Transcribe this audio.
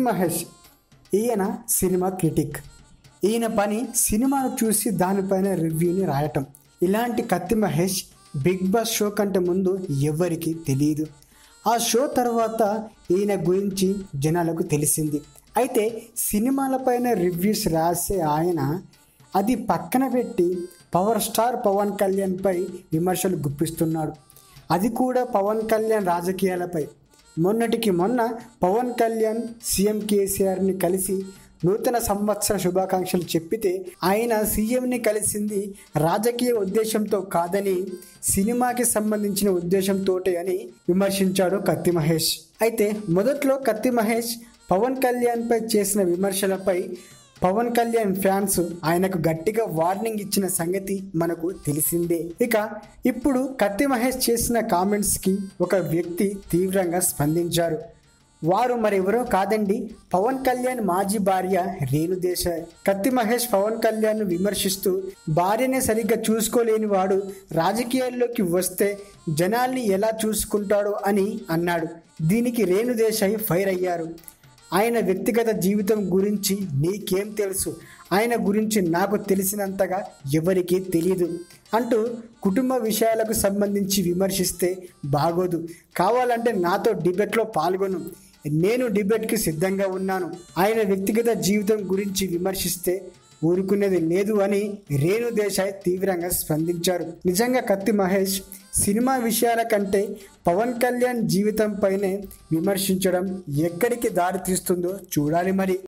మహేష్ ఈయన cinema critic ఈయన పని సినిమాను చూసి దానిపైన రివ్యూని రాయటం ఇలాంటి కత్తి మహేష్ బిగ్ బాస్ షో కంటే ముందు ఎవరికి తెలియదు ఆ షో తర్వాత ఈయన గురించి జనాలకు తెలిసింది అయితే సినిమాలపైన రివ్యూస్ రాసే ఆయన అది పక్కన పెట్టి పవర్ స్టార్ పవన్ కళ్యాణ్పై విమర్శలు గుప్పిస్తున్నాడు అది కూడా పవన్ కళ్యాణ్ రాజకీయాలపై మొన్నటికి మొన్న పవన్ కళ్యాణ్ సీఎం కేసీఆర్ని కలిసి నూతన సంవత్సర శుభాకాంక్షలు చెప్పితే ఆయన సీఎంని కలిసింది రాజకీయ ఉద్దేశంతో కాదని సినిమాకి సంబంధించిన ఉద్దేశంతోటే అని విమర్శించాడు కత్తి మహేష్ అయితే మొదట్లో కత్తి మహేష్ పవన్ కళ్యాణ్పై చేసిన విమర్శలపై పవన్ కళ్యాణ్ ఫ్యాన్స్ ఆయనకు గట్టిగా వార్నింగ్ ఇచ్చిన సంగతి మనకు తెలిసిందే ఇక ఇప్పుడు కత్తి మహేష్ చేసిన కామెంట్స్కి ఒక వ్యక్తి తీవ్రంగా స్పందించారు వారు మరెవరో కాదండి పవన్ కళ్యాణ్ మాజీ భార్య రేణు దేశాయ్ కత్తి మహేష్ పవన్ కళ్యాణ్ విమర్శిస్తూ భార్యనే సరిగ్గా చూసుకోలేని వాడు రాజకీయాల్లోకి వస్తే జనాల్ని ఎలా చూసుకుంటాడో అని అన్నాడు దీనికి రేణు దేశాయ్ ఫైర్ అయ్యారు ఆయన వ్యక్తిగత జీవితం గురించి నీకేం తెలుసు ఆయన గురించి నాకు తెలిసినంతగా ఎవరికీ తెలియదు అంటూ కుటుంబ విషయాలకు సంబంధించి విమర్శిస్తే బాగోదు కావాలంటే నాతో డిబేట్లో పాల్గొను నేను డిబేట్కి సిద్ధంగా ఉన్నాను ఆయన వ్యక్తిగత జీవితం గురించి విమర్శిస్తే ఊరుకునేది లేదు అని రేణు దేశాయ్ తీవ్రంగా స్పందించారు నిజంగా కత్తి మహేష్ సినిమా విషయాల కంటే పవన్ కళ్యాణ్ జీవితం పైనే విమర్శించడం ఎక్కడికి దారి తీస్తుందో చూడాలి మరి